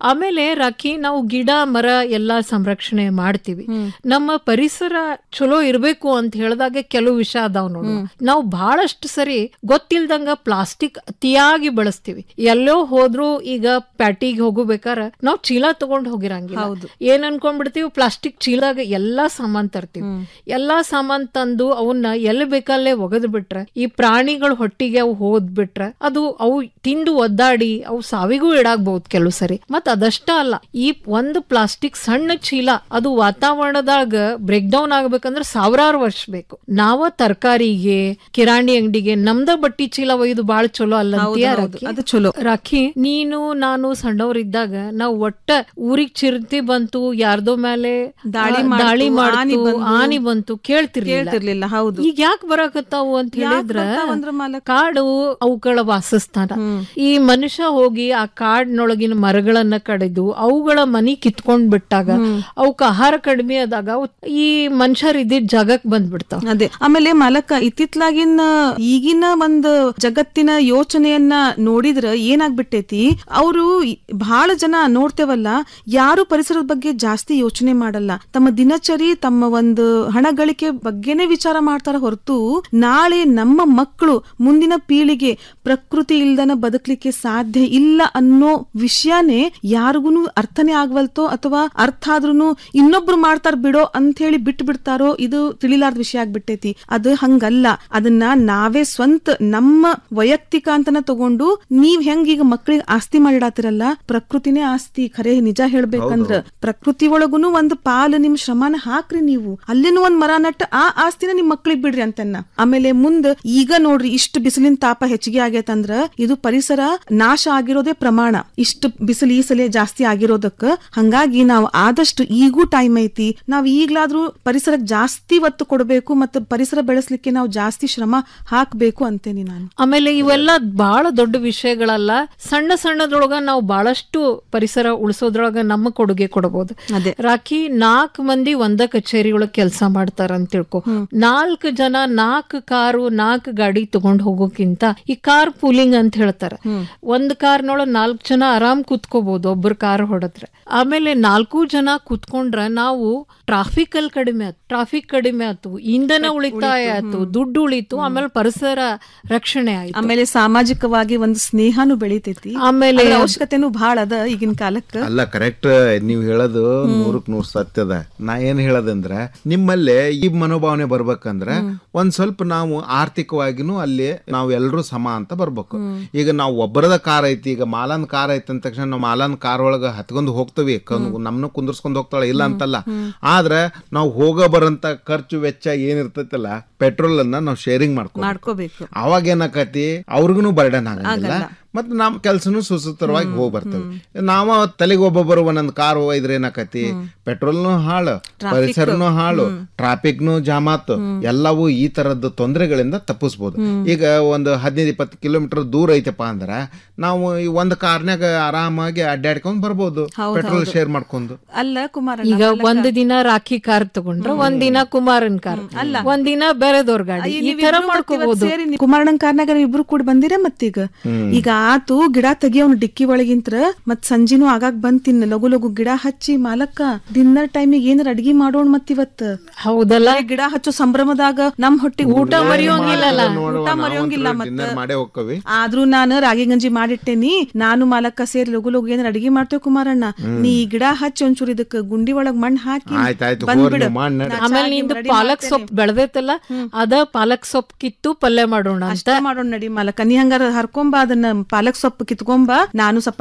ಆಮೇಲೆ ರಾಖಿ ನಾವು ಗಿಡ ಮರ ಎಲ್ಲಾ ಸಂರಕ್ಷಣೆ ಮಾಡ್ತೀವಿ ನಮ್ಮ ಪರಿಸರ ಚಲೋ ಇರ್ಬೇಕು ಅಂತ ಹೇಳಿದಾಗ ಕೆಲವು ವಿಷಯ ಅದಾವ್ ನೋಡು ನಾವು ಬಹಳಷ್ಟು ಸರಿ ಗೊತ್ತಿಲ್ದಂಗ ಪ್ಲಾಸ್ಟಿಕ್ ಅತಿಯಾಗಿ ಬಳಸ್ತೀವಿ ಎಲ್ಲೋ ಹೋದ್ರು ಈಗ ಪ್ಯಾಟಿಗೆ ಹೋಗಬೇಕಾರ ನಾವು ಚೀಲ ತಗೊಂಡ್ ಹೋಗಿರಂಗಿಲ್ಲ ಏನ್ ಅನ್ಕೊಂಡ್ಬಿಡ್ತೀವಿ ಪ್ಲಾಸ್ಟಿಕ್ ಚೀಲದಾಗ ಎಲ್ಲಾ ಸಾಮಾನ್ ತರ್ತೀವಿ ಎಲ್ಲಾ ಸಾಮಾನ್ ತಂದು ಅವನ್ನ ಎಲ್ಲಿ ಬೇಕಲ್ಲೇ ಒಗದ್ ಬಿಟ್ರೆ ಈ ಪ್ರಾಣಿಗಳ ಹೊಟ್ಟಿಗೆ ಅವು ಹೋದ್ ಬಿಟ್ರೆ ಅದು ಅವು ತಿಂದು ಒದ್ದಾಡಿ ಅವು ಸಾವಿಗೂ ಇಡಾಗ್ಬಹುದು ಕೆಲವು ಸರಿ ಮತ್ ಅದಷ್ಟ ಅಲ್ಲ ಈ ಒಂದು ಪ್ಲಾಸ್ಟಿಕ್ ಸಣ್ಣ ಚೀಲ ಅದು ವಾತಾವರಣದಾಗ ಬ್ರೇಕ್ ಡೌನ್ ಆಗ್ಬೇಕಂದ್ರೆ ಸಾವಿರಾರು ವರ್ಷ ಬೇಕು ನಾವ ತರಕಾರಿಗೆ ಕಿರಾಣಿ ಅಂಗಡಿಗೆ ನಮ್ದ ಬಟ್ಟಿ ಚೀಲ ಒಯ್ದು ಬಾಳ ಚಲೋ ಅಲ್ಲ ಅದು ಚಲೋ ರಾಖಿ ನೀನು ನಾನು ಸಣ್ಣವ್ರಿದ್ದಾಗ ನಾವು ಒಟ್ಟ ಊರಿಗ್ ಚಿರತೆ ಬಂತು ಯಾರ್ದೋ ಮೇಲೆ ದಾಳಿ ಆ, ಮಾಡ್ತು, ದಾಳಿ ಆನಿ ಮಾಡ್ತು ಬಂದು. ಆನಿ ಬಂತು ಕೇಳ್ತಿರ್ಲಿಲ್ಲ ಕೇಳ್ತಿರ್ಲಿಲ್ಲ ಹೌದು ಈಗ ಯಾಕೆ ಬರಾಕತ್ತಾವು ಅಂತ ಹೇಳಿದ್ರ ಬರ್ತಾವಂದ್ರ ಮಾಲಕ? ಕಾಡು ಅವುಗಳ ವಾಸಸ್ಥಾನ ಈ ಮನುಷ್ಯ ಹೋಗಿ ಆ ಕಾಡಿನೊಳಗಿನ ಮರಗಳನ್ನ ಕಡಿದು ಅವುಗಳ ಮನಿ ಕಿತ್ಕೊಂಡ್ ಬಿಟ್ಟಾಗ ಅವಕ್ ಆಹಾರ ಕಡಿಮೆ ಆದಾಗ ಅವು ಈ ಮನುಷ್ಯರ್ ಇದ್ದಿದ್ ಜಾಗಕ್ ಬಂದ್ಬಿಡ್ತಾವ ಅದೇ ಆಮೇಲೆ ಮಾಲಕ ಇತ್ತಿತ್ಲಾಗಿನ ಈಗಿನ ಒಂದು ಜಗತ್ತಿನ ಯೋಚನೆಯನ್ನ ನೋಡಿದ್ರ ಏನಾಗ್ಬಿಟ್ಟೈತಿ ಅವರು ಬಹಳ ಜನ ನೋಡ್ತೇವಲ್ಲ ಯಾರು ಪರಿಸರದ ಬಗ್ಗೆ ಜಾಸ್ತಿ ಯೋಚನೆ ಮಾಡಲ್ಲ ತಮ್ಮ ದಿನಚರಿ ತಮ್ಮ ಒಂದು ಹಣ ಗಳಿಕೆ ಬಗ್ಗೆನೇ ವಿಚಾರ ಮಾಡ್ತಾರ ಹೊರತು ನಾಳೆ ನಮ್ಮ ಮಕ್ಕಳು ಮುಂದಿನ ಪೀಳಿಗೆ ಪ್ರಕೃತಿ ಇಲ್ದನ ಬದುಕಲಿಕ್ಕೆ ಸಾಧ್ಯ ಇಲ್ಲ ಅನ್ನೋ ವಿಷಯನೇ ಯಾರಿಗೂ ಅರ್ಥನೇ ಆಗ್ವಲ್ತೋ ಅಥವಾ ಅರ್ಥ ಆದ್ರೂ ಇನ್ನೊಬ್ರು ಮಾಡ್ತಾರ ಬಿಡೋ ಅಂತ ಹೇಳಿ ಬಿಟ್ಟು ಬಿಡ್ತಾರೋ ಇದು ತಿಳಿಲಾರ್ದ ವಿಷಯ ಆಗ್ಬಿಟ್ಟೈತಿ ಅದು ಹಂಗಲ್ಲ ಅದನ್ನ ನಾವೇ ಸ್ವಂತ ನಮ್ಮ ವೈಯಕ್ತಿಕ ಅಂತನ ತಗೊಂಡು ನೀವ್ ಹೆಂಗ್ ಈಗ ಮಕ್ಕಳಿಗೆ ಆಸ್ತಿ ಮಾಡಿಡಾತಿರಲ್ಲ ಪ್ರಕೃತಿನೇ ಆಸ್ತಿ ಖರೆ ನಿಜ ಹೇಳ್ಬೇಕಂದ್ರ ಪ್ರಕೃತಿ ಒಳಗುನು ಒಂದ್ ಪಾಲು ನಿಮ್ ಶ್ರಮನ ಹಾಕ್ರಿ ನೀವು ಅಲ್ಲಿನೂ ಒಂದ್ ಮರ ನಟ್ಟ ಆ ಆಸ್ತಿನ ನಿಮ್ ಮಕ್ಳಿಗೆ ಬಿಡ್ರಿ ಅಂತನ್ನ ಆಮೇಲೆ ಮುಂದ್ ಈಗ ನೋಡ್ರಿ ಇಷ್ಟು ಬಿಸಿಲಿನ ತಾಪ ಹೆಚ್ಚಿಗೆ ಆಗೈತಂದ್ರ ಇದು ಪರಿಸರ ನಾಶ ಆಗಿರೋದೇ ಪ್ರಮಾಣ ಇಷ್ಟು ಬಿಸಿಲು ಈ ಸಲ ಜಾಸ್ತಿ ಆಗಿರೋದಕ್ಕ ಹಂಗಾಗಿ ನಾವು ಆದಷ್ಟು ಈಗೂ ಟೈಮ್ ಐತಿ ನಾವ್ ಈಗ್ಲಾದ್ರೂ ಪರಿಸರಕ್ಕೆ ಜಾಸ್ತಿ ಒತ್ತು ಕೊಡಬೇಕು ಮತ್ತು ಪರಿಸರ ಬೆಳೆಸ್ಲಿಕ್ಕೆ ನಾವು ಜಾಸ್ತಿ ಶ್ರಮ ಹಾಕ್ಬೇಕು ಅಂತೇನಿ ನಾನು ಆಮೇಲೆ ಇವೆಲ್ಲ ಬಹಳ ದೊಡ್ಡ ವಿಷಯಗಳಲ್ಲ ಸಣ್ಣ ಸಣ್ಣದ್ರೊಳಗ ನಾವು ಬಹಳಷ್ಟು ಪರಿಸರ ಉಳಿಸೋದ್ರೊಳಗ ನಮ್ಮ ಕೊಡುಗೆ ಕೊಡಬಹುದು ಅದೇ. ರಾಖಿ ನಾಲ್ಕು ಮಂದಿ ಒಂದ ಕಚೇರಿ ಒಳಗ್ ಕೆಲಸ ಮಾಡ್ತಾರ ಅಂತ ತಿಳ್ಕೊ ನಾಲ್ಕು ಜನ ನಾಲ್ಕು ಕಾರು ನಾಲ್ಕು ಗಾಡಿ ತಗೊಂಡ್ ಹೋಗೋಕ್ಕಿಂತ ಈ ಕಾರ್ ಪೂಲಿಂಗ್ ಅಂತ ಹೇಳ್ತಾರ ಒಂದ್ ಕಾರ್ನೊಳಗ್ ನಾಲ್ಕು ಜನ ಆರಾಮ್ ಕೂತ್ಕೋಬಹುದು ಒಬ್ಬರು ಕಾರ್ ಹೊಡೆದ್ರೆ ಆಮೇಲೆ ನಾಲ್ಕು ಜನ ಕೂತ್ಕೊಂಡ್ರ ನಾವು ಟ್ರಾಫಿಕ್ ಅಲ್ಲಿ ಕಡಿಮೆ ಆಯ್ತು ಟ್ರಾಫಿಕ್ ಕಡಿಮೆ ಆಯ್ತು ಇಂಧನ ಉಳಿತಾಯ ಆಯ್ತು ದುಡ್ಡು ಉಳಿತು ಆಮೇಲೆ ಪರಿಸರ ರಕ್ಷಣೆ ಆಯ್ತು ಆಮೇಲೆ ಸಾಮಾಜಿಕವಾಗಿ ಒಂದು ಸ್ನೇಹನು ಬೆಳಿತೈತಿ ಆಮೇಲೆ ಅದ್ರ ಅವಶ್ಯಕತೆನೂ ಬಹಳ ಅದ ಈಗಿನ ಕಾಲಕ್ಕ ಅಲ್ಲ ಕರೆಕ್ಟ್ ನೀವ್ ಹೇಳೋದು ನೂರಕ್ ನೂರ್ ಸತ್ಯದ ನಾ ಏನ್ ಹೇಳೋದಂದ್ರೆ ನಿಮ್ಮಲ್ಲಿ ಈ ಮನೋಭಾವನೆ ಬರ್ಬೇಕಂದ್ರೆ ಒಂದ್ ಸ್ವಲ್ಪ ನಾವು ಆರ್ಥಿಕವಾಗಿನೂ ಅಲ್ಲಿ ನಾವು ಎಲ್ರೂ ಸಮ ಅಂತ ಬರ್ಬೇಕು ಈಗ ನಾವು ಒಬ್ಬರದ ಕಾರ್ ಐತಿ ಈಗ ಮಾಲನ್ ಕಾರ್ ಐತಿ ಅಂದ ತಕ್ಷಣ ನಾವು ಮಾಲನ್ ಕಾರ್ ಒಳಗ ಹತ್ಕೊಂಡು ಹೋಗ್ತವಿ ನಮ್ನ ಕುಂದರ್ಸ್ಕೊಂಡ್ ಹೋಗ್ತಾಳೆ ಇಲ್ಲ ಅಂತಲ್ಲ ಆದ್ರೆ ನಾವು ಹೋಗೋ ಬರಂತ ಖರ್ಚು ವೆಚ್ಚ ಏನಿರ್ತೈತಲ್ಲ ಪೆಟ್ರೋಲ್ ಅನ್ನ ನಾವು ಶೇರಿಂಗ್ ಮಾಡ್ಕೊ ಮಾಡ್ಕೋಬೇಕು ಅವಾಗ ಏನಾಕತಿ ಅವ್ರಿಗೂ ಬರ್ಡನ್ ಆಗಂಗಿಲ್ಲ ಮತ್ ನಮ್ ಕೆಲ್ಸನು ಸುಸೂತ್ರವಾಗಿ ಹೋಗಿ ಬರ್ತೇವೆ ನಾವ ತಲೆಗೆ ಒಬ್ಬೊಬ್ಬರು ಒಂದೊಂದ್ ಕಾರ್ ಒಯ್ದ್ರೆ ಏನಾಕತಿ ಪೆಟ್ರೋಲ್ನು ಹಾಳು ಪರಿಸರನು ಹಾಳು ಟ್ರಾಫಿಕ್ನು ಜಾಮಾತು ಎಲ್ಲವೂ ಈ ತರದ್ದು ತೊಂದರೆಗಳಿಂದ ತಪ್ಪಿಸ್ಬೋದು ಈಗ ಒಂದು ಹದಿನೈದು ಇಪ್ಪತ್ತು ಕಿಲೋಮೀಟರ್ ದೂರ ಐತಪ್ಪ ಅಂದ್ರ ನಾವು ಈ ಒಂದ್ ಕಾರ್ನ್ಯಾಗ ಆರಾಮಾಗಿ ಅಡ್ಡಾಡ್ಕೊಂಡ್ ಬರ್ಬೋದು ಪೆಟ್ರೋಲ್ ಶೇರ್ ಮಾಡ್ಕೊಂಡು ಅಲ್ಲ ಕುಮಾರ ಈಗ ಒಂದ್ ದಿನ ರಾಖಿ ಕಾರ್ ತಗೊಂಡ್ರ ಒಂದ್ ದಿನ ಕುಮಾರನ್ ಕಾರ್ ಒಂದ್ ದಿನ ಬೇರೆದವ್ರ ಗಾಡಿ ಈ ತರ ಮಾಡ್ಕೋಬಹುದು ಸೇರಿ ಕುಮಾರಣ್ಣನ್ ಕಾರ್ನಾಗ ನೀವು ಇಬ್ರು ಕೂಡ ಬಂದಿರ ಮತ್ತೀಗ ಈಗ ಆತು ಗಿಡ ತೆಗಿಯೋನು ಡಿಕ್ಕಿ ಒಳಗಿಂತ್ರ ಮತ್ ಸಂಜಿನೂ ಆಗಾಗ್ ಬಂದ್ ತಿನ್ನ ಲಗು ಲಗು ಗಿಡ ಹಚ್ಚಿ ಮಾಲಕ್ಕ ಡಿನ್ನರ್ ಟೈಮಿಗೆ ಏನಾರ ಅಡ್ಗಿ ಮಾಡೋಣ ಮತ್ತಿವತ್ ಹೌದಲ್ಲ ಬರೀ ಗಿಡ ಹಚ್ಚೋ ಸಂಭ್ರಮದಾಗ ನಮ್ ಹೊಟ್ಟಿಗೆ ಊಟ ಮರೆಯೋಂಗಿಲ್ಲಲ್ಲ. ಊಟ ಮರೆಯೋಂಗಿಲ್ಲ ಮತ್ತ ಡಿನ್ನರ್ ಮಾಡೇ ಹೋಗ್ಕವಿ ಆದ್ರೂ ನಾನು ರಾಗಿ ಗಂಜಿ ಮಾಡಿಟ್ಟೇನಿ ನಾನು ಮಾಲಕ್ಕ ಸೇರಿ ಲಗು ಲಗು ಏನಾರ ಅಡಿಗೆ ಮಾಡ್ತೇವೆ ಕುಮಾರಣ್ಣ ನೀ ಈ ಗಿಡ ಹಚ್ಚಿ ಒಂಚೂರು ಇದಕ್ಕ ಗುಂಡಿ ಒಳಗ್ ಮಣ್ಣ್ ಹಾಕಿ ಆಯ್ತಾಯ್ತು ಬಂದ್ಬಿಡು. ಹೋಗ್ರಿ ಮಾಡ್ ನಡ್ರಿ. ನಾ ಆಮೇಲೆ ಚಾ ನಿಂದು ready ಪಾಲಕ್ ಮಾಡ್ತೇನೆ. ಸೊಪ್ಪು ಬೆಳೆದೈತಲ್ಲ ಅದ ಪಾಲಕ್ ಸೊಪ್ಪು ಕಿತ್ತು ಪಲ್ಯ ಮಾಡೋಣ ಅಂತ ಅಷ್ಟೇ ಮಾಡೋಣ ನಡಿ ಮಾಲಕ ನೀ ಹಂಗಾರ ಹರ್ಕೊಂಬ ಅದನ್ನ ಪಾಲಕ್ ಸೊಪ್ಪು ಕಿತ್ಕೊಂಬ ನಾನು ಸ್ವಲ್ಪ